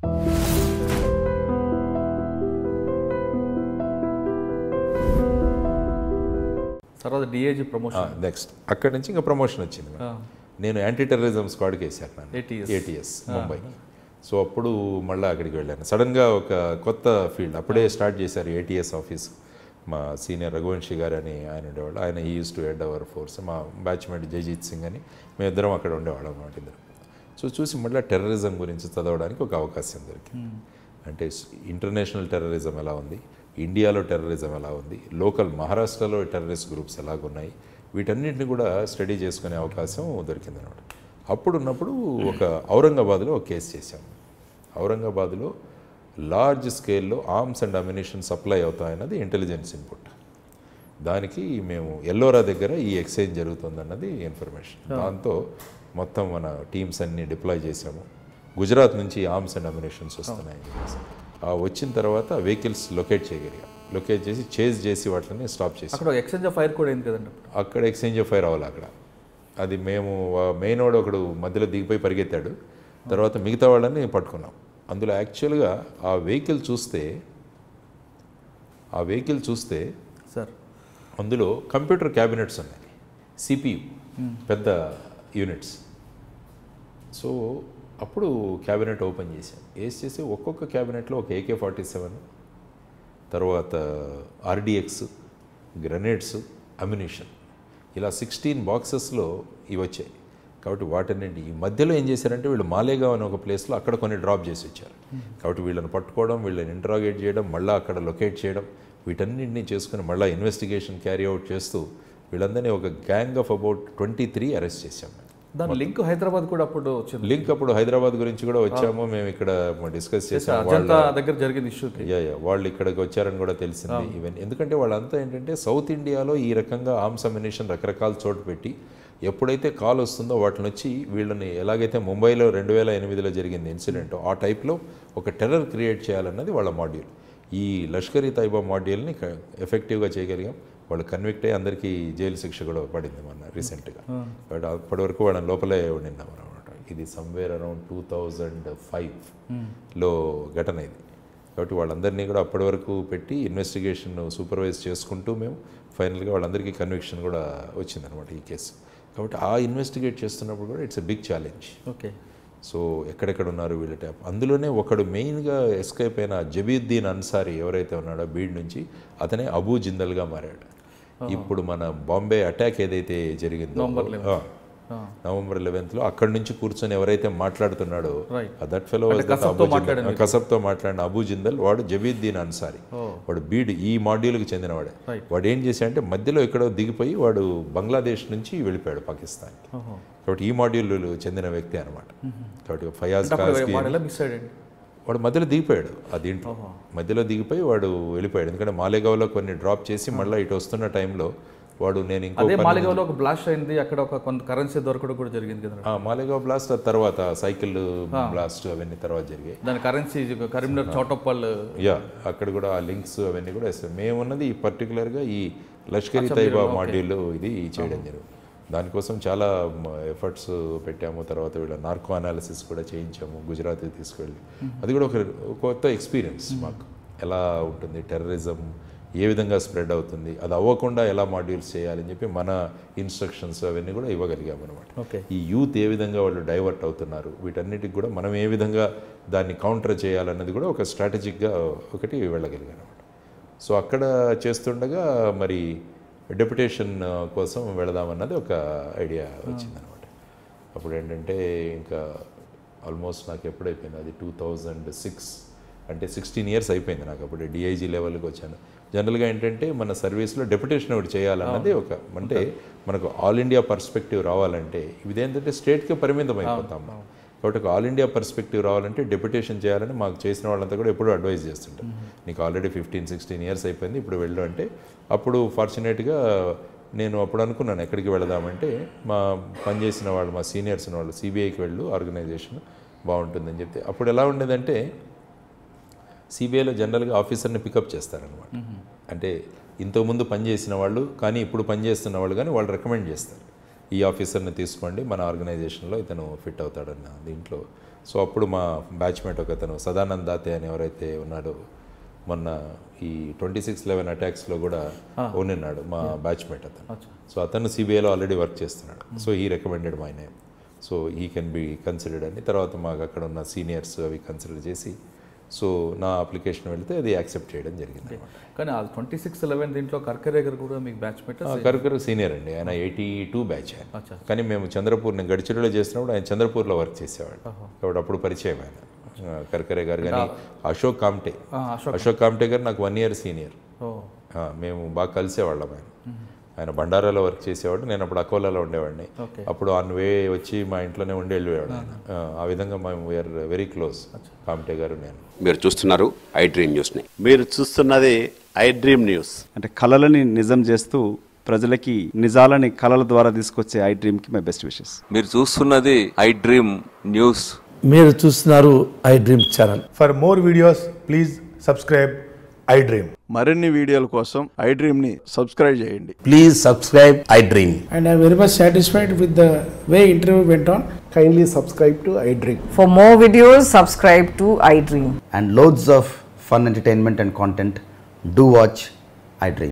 తర్వాత DAG promotion next అక్కడి నుంచి ఇంకా ప్రమోషన్ వచ్చింది మేడం. నేను యాంటీ టెర్రరిజం స్క్వాడ్కి వేసాను నన్ను ATS. ఏటీఎస్ ముంబై సో అప్పుడు మళ్ళీ అక్కడికి వెళ్ళాను సడన్గా ఒక కొత్త ఫీల్డ్ అప్పుడే స్టార్ట్ చేశారు ఏటీఎస్ ఆఫీస్ మా సీనియర్ రఘువంశీ గారు అని ఆయన ఉండేవాళ్ళు ఆయన ఈ used to head our force మా బ్యాచ్మేట్ జయజీత్ సింగ్ అని మేమిద్దరం అక్కడ ఉండేవాళ్ళం అన్నమాట ఇద్దరం సో చూసి మళ్ళీ టెర్రరిజం గురించి చదవడానికి ఒక అవకాశం దొరికింది అంటే ఇంటర్నేషనల్ టెర్రరిజం ఎలా ఉంది ఇండియాలో టెర్రరిజం ఎలా ఉంది లోకల్ మహారాష్ట్రలో టెర్రరిస్ట్ గ్రూప్స్ ఎలాగున్నాయి వీటన్నిటిని కూడా స్టడీ చేసుకునే అవకాశం దొరికింది అనమాట అప్పుడు ఉన్నప్పుడు ఒక ఔరంగాబాద్లో ఒక కేసు చేశాం ఔరంగాబాద్లో లార్జ్ స్కేల్లో ఆర్మ్స్ అండ్ అమ్యునిషన్ సప్లై అవుతాయన్నది ఇంటెలిజెన్స్ ఇన్పుట్ దానికి మేము ఎల్లోరా దగ్గర ఈ ఎక్స్చేంజ్ జరుగుతుందన్నది ఇన్ఫర్మేషన్ దాంతో మొత్తం మన టీమ్స్ అన్ని డిప్లాయ్ చేసాము గుజరాత్ నుంచి ఆర్మ్స్ అండ్ అమ్యునేషన్స్ వస్తున్నాయి ఆ వచ్చిన తర్వాత వెహికల్స్ లొకేట్ చేయగలిగాం లొకేట్ చేసి చేజ్ చేసి వాటిని స్టాప్ చేసి అక్కడ ఎక్స్చేంజ్ ఆఫ్ ఫైర్ కూడా అయింది కదండి అప్పుడు. అక్కడ ఎక్స్చేంజ్ ఆఫ్ ఫైర్ అవ్వాలి అక్కడ అది మేము మెయిన్ వాడు ఒకడు మధ్యలో దిగిపోయి పరిగెత్తాడు తర్వాత మిగతా వాళ్ళని పట్టుకున్నాం అందులో యాక్చువల్గా ఆ వెహికల్ చూస్తే ఆ వెహికల్ చూస్తే సార్ అందులో కంప్యూటర్ క్యాబినెట్స్ ఉన్నాయి సిపియు పెద్ద యూనిట్స్ సో అప్పుడు క్యాబినెట్ ఓపెన్ చేశాం వేసి చేసి ఒక్కొక్క క్యాబినెట్లో ఒక ఏకే ఫార్టీ సెవెన్ తర్వాత ఆర్డిఎక్స్ గ్రనేడ్స్ అమ్యునిషన్ ఇలా సిక్స్టీన్ బాక్సెస్లో ఇవి వచ్చాయి కాబట్టి వాటన్నింటి ఈ మధ్యలో ఏం చేశారంటే వీళ్ళు మాలేగావ్ అనే ఒక ప్లేస్లో అక్కడ కొన్ని డ్రాప్ చేసి వచ్చారు కాబట్టి వీళ్ళని పట్టుకోవడం వీళ్ళని ఇంటరాగేట్ చేయడం మళ్ళీ అక్కడ లొకేట్ చేయడం వీటన్నింటినీ చేసుకుని మళ్ళీ ఇన్వెస్టిగేషన్ క్యారీ అవుట్ చేస్తూ వీళ్ళందరినీ ఒక gang of about twenty three arrest చేశాం మేము దాని లింక్ హైదరాబాద్ కూడా అప్పుడు వచ్చింది లింక్ అప్పుడు హైదరాబాద్ గురించి కూడా వచ్చాము మేము ఇక్కడ డిస్కస్ చేసాము అజంతా దగ్గర జరిగింది ఇష్యూకి యా యా వాళ్ళు ఇక్కడికి వచ్చారని కూడా తెలిసింది ఈవెన్ ఎందుకంటే వాళ్ళంతా ఏంటంటే సౌత్ ఇండియాలో ఈ రకంగా ఆర్మ్స్ అమ్యునేషన్ రకరకాల చోటు పెట్టి ఎప్పుడైతే కాల్ వస్తుందో వాటిని వచ్చి వీళ్ళని ఎలాగైతే ముంబైలో రెండు వేల ఎనిమిదిలో జరిగింది ఇన్సిడెంట్ ఆ టైప్లో ఒక టెర్రర్ క్రియేట్ చేయాలన్నది వాళ్ళ మాడ్యూల్ ఈ లష్కర్ ఈ తైబా మాడ్యూల్ని ఎఫెక్టివ్గా చేయగలిగాం వాళ్ళు కన్విక్ట్ అయ్యి అందరికీ జైలు శిక్ష కూడా పడింది మొన్న రీసెంట్గా బట్ అప్పటి వరకు వాళ్ళని లోపలే ఉండినాం అనమాట ఇది సమ్వేర్ అరౌండ్ టూ థౌజండ్ ఫైవ్లో ఘటన ఇది కాబట్టి వాళ్ళందరినీ కూడా అప్పటి వరకు పెట్టి ఇన్వెస్టిగేషన్ సూపర్వైజ్ చేసుకుంటూ మేము ఫైనల్గా వాళ్ళందరికీ కన్విక్షన్ కూడా వచ్చిందనమాట ఈ కేసు కాబట్టి ఆ ఇన్వెస్టిగేట్ చేస్తున్నప్పుడు కూడా it's a big challenge okay so ఎక్కడెక్కడ ఉన్నారు వీళ్ళ ట్యాప్ అందులోనే ఒకడు మెయిన్గా ఎస్కేప్ అయిన జబీద్దీన్ అన్సారీ ఎవరైతే ఉన్నాడో బీడ్ నుంచి అతనే అబూ జిందల్గా మారాడు ఇప్పుడు మన బాంబే అటాక్ ఏదైతే జరిగిందో ఆ, నవంబర్ లెవెన్త్లో అక్కడి నుంచి కూర్చొని ఎవరైతే మాట్లాడుతున్నాడో Right. దట్ ఫెలో కసబ్తో మాట్లాడిన కసబ్తో మాట్లాడిన అబూ జిందల్ వాడు జబీద్దీన్ అన్సారీ వాడు బీడ్ ఈ మాడ్యూల్కి చెందినవాడే Right. వాడు ఏం చేశాడంటే మధ్యలో ఎక్కడో దిగిపోయి వాడు బంగ్లాదేశ్ నుంచి వెళ్ళిపోయాడు పాకిస్తాన్కి ఓహో. కాబట్టి ఈ మాడ్యూల్ చెందిన వ్యక్తి అనమాట కాబట్టి ఫయాజ్ అప్పుడు ఖాస్కి వాడు ఎలా మిస్ అయ్యాడండి వాడు మధ్యలో దిగిపోయాడు ఆ దీంట్లో మధ్యలో దిగిపోయి వాడు వెళ్ళిపోయాడు ఎందుకంటే మాలేగావ్లో కొన్ని డ్రాప్ చేసి మళ్ళీ ఇటు వస్తున్న టైంలో వాడు నేను ఇంకో అదే పని- మాలిగావ్లో ఒక బ్లాస్ట్ అయింది అక్కడ ఒక కొంత కరెన్సీ దొరకడం కూడా జరిగింది కదా ఆ, మాలేగావ్ బ్లాస్ట్ ఆ తర్వాత సైకిల్ బ్లాస్ట్ అవన్నీ తర్వాత జరిగాయి దాని కరెన్సీ కరీంనగర్ చౌటప్పల్ యా అక్కడ కూడా ఆ లింక్స్ అవన్నీ కూడా ఇస్తాం మేమున్నది ఈ పర్టికులర్గా ఈ లష్కరీ తైబా మాడ్యూల్ ఇది చేయడం జరిగింది దానికోసం చాలా ఎఫర్ట్స్ పెట్టాము తర్వాత వీళ్ళ నార్కో అనాలిసిస్ కూడా చేయించాము గుజరాత్కి తీసుకెళ్ళి అది కూడా ఒక ఒక కొత్త ఎక్స్పీరియన్స్ మాకు ఎలా ఉంటుంది టెర్రరిజం ఏ విధంగా స్ప్రెడ్ అవుతుంది అది అవ్వకుండా ఎలా మాడ్యూల్స్ చేయాలని చెప్పి మన ఇన్స్ట్రక్షన్స్ అవన్నీ కూడా ఇవ్వగలిగాము అనమాట ఓకే ఈ యూత్ ఏ విధంగా వాళ్ళు డైవర్ట్ అవుతున్నారు వీటన్నిటికి కూడా మనం ఏ విధంగా దాన్ని కౌంటర్ చేయాలన్నది కూడా ఒక స్ట్రాటజిక్గా ఒకటి వెళ్ళగలిగాను అనమాట సో అక్కడ చేస్తుండగా మరి డెప్యుటేషన్ కోసం వెళదామన్నది ఒక ఐడియా వచ్చిందనమాట అప్పుడు ఏంటంటే ఇంకా ఆల్మోస్ట్ నాకు ఎప్పుడైపోయింది అది టూ థౌజండ్ సిక్స్ అంటే సిక్స్టీన్ ఇయర్స్ అయిపోయింది నాకు అప్పుడు డిఐజీ లెవెల్కి వచ్చాను జనరల్గా ఏంటంటే మన సర్వీస్లో డెప్యుటేషన్ ఒకటి చేయాలన్నది ఒక అంటే మనకు ఆల్ ఇండియా పర్స్పెక్టివ్ రావాలంటే ఇదేంటంటే స్టేట్కి పరిమితం అయిపోతాం మనం. కాబట్టి ఒక ఆల్ ఇండియా పర్స్పెక్టివ్ రావాలంటే డెప్యుటేషన్ చేయాలని మాకు చేసిన వాళ్ళంతా కూడా ఎప్పుడూ అడ్వైజ్ చేస్తుంటారు నీకు ఆల్రెడీ ఫిఫ్టీన్ సిక్స్టీన్ ఇయర్స్ అయిపోయింది ఇప్పుడు వెళ్ళు అంటే అప్పుడు ఫార్చునేట్గా నేను అప్పుడు అనుకున్నాను ఎక్కడికి వెళదామంటే మా పనిచేసిన వాళ్ళు మా సీనియర్స్ ఉన్న వాళ్ళు సిబిఐకి వెళ్ళు ఆర్గనైజేషన్ బాగుంటుందని చెప్తే అప్పుడు ఎలా ఉండేదంటే సిబిఐలో జనరల్గా ఆఫీసర్ని పికప్ చేస్తారనమాట అంటే ఇంతకుముందు పనిచేసిన వాళ్ళు కానీ ఇప్పుడు పనిచేస్తున్న వాళ్ళు కానీ వాళ్ళు రికమెండ్ చేస్తారు ఈ ఆఫీసర్ని తీసుకోండి మన ఆర్గనైజేషన్లో ఇతను ఫిట్ అవుతాడన్న దీంట్లో సో అప్పుడు మా బ్యాచ్మేట్ ఒక అతను సదానంద్ దాతే అని ఎవరైతే ఉన్నాడో మొన్న ఈ ట్వంటీ సిక్స్ లెవెన్ అటాక్స్లో కూడా ఉన్నాడు మా బ్యాచ్మేట్ అతను అచ్చా సో అతను సిబిఐలో ఆల్రెడీ వర్క్ చేస్తున్నాడు సో ఈ రికమెండెడ్ మై నేమ్ సో ఈ కెన్ బి కన్సిడర్డ్ అని తర్వాత మాకు అక్కడ ఉన్న సీనియర్స్ అవి కన్సిడర్ చేసి సో నా అప్లికేషన్ వెళ్తే అది యాక్సెప్ట్ చేయడం జరిగింది అనమాట కానీ ఆ ట్వంటీ సిక్స్ లెవెన్ దీంట్లో కర్కరేగర్ కూడా మీకు బ్యాచ్ పెట్టా కరుకరు సీనియర్ అండి ఆయన ఎయిటీ టూ బ్యాచ్ ఆయన అచ్చా కానీ మేము చంద్రపూర్ నేను గడిచిరోలో చేసినప్పుడు ఆయన చంద్రపూర్లో వర్క్ చేసేవాడు కాబట్టి అప్పుడు పరిచయం ఆయన ఆ, కర్కరే గారు కానీ అశోక్ కామ్టే ఆ, అశోక్ అశోక్ కామ్టే గారు నాకు వన్ ఇయర్ సీనియర్ ఓ మేము బాగా కలిసేవాళ్ళం ఆయన ఆయన బండారాలో వర్క్ చేసేవాడు నేను అప్పుడు అకోలాలో ఉండేవాడిని ఓకే అప్పుడు ఆన్ వే వచ్చి మా ఇంట్లోనే ఉండి వెళ్ళేవాడు ఆయన ఆ, ఆ విధంగా మేము వీఆర్ వెరీ క్లోజ్ కామ్టే గారు నేను మీరు చూస్తున్నారు ఐ డ్రీమ్ న్యూస్ని మీరు చూస్తున్నది ఐ డ్రీమ్ న్యూస్ అంటే కళలని నిజం చేస్తూ ప్రజలకి నిజాలని కళల ద్వారా తీసుకొచ్చే ఐ డ్రీమ్కి మై బెస్ట్ విషెస్ మీరు చూస్తున్నది ఐ డ్రీమ్ న్యూస్ మీరు చూస్తున్నారు iDream channel For more videos, please subscribe iDream. మరిన్ని వీడియోల కోసం ఐ డ్రీమ్ని సబ్స్క్రైబ్ చేయండి please subscribe iDream and I'm very much satisfied with the way interview went on. Kindly subscribe to iDream. For more videos, subscribe to iDream. And loads of fun entertainment and content do watch I dream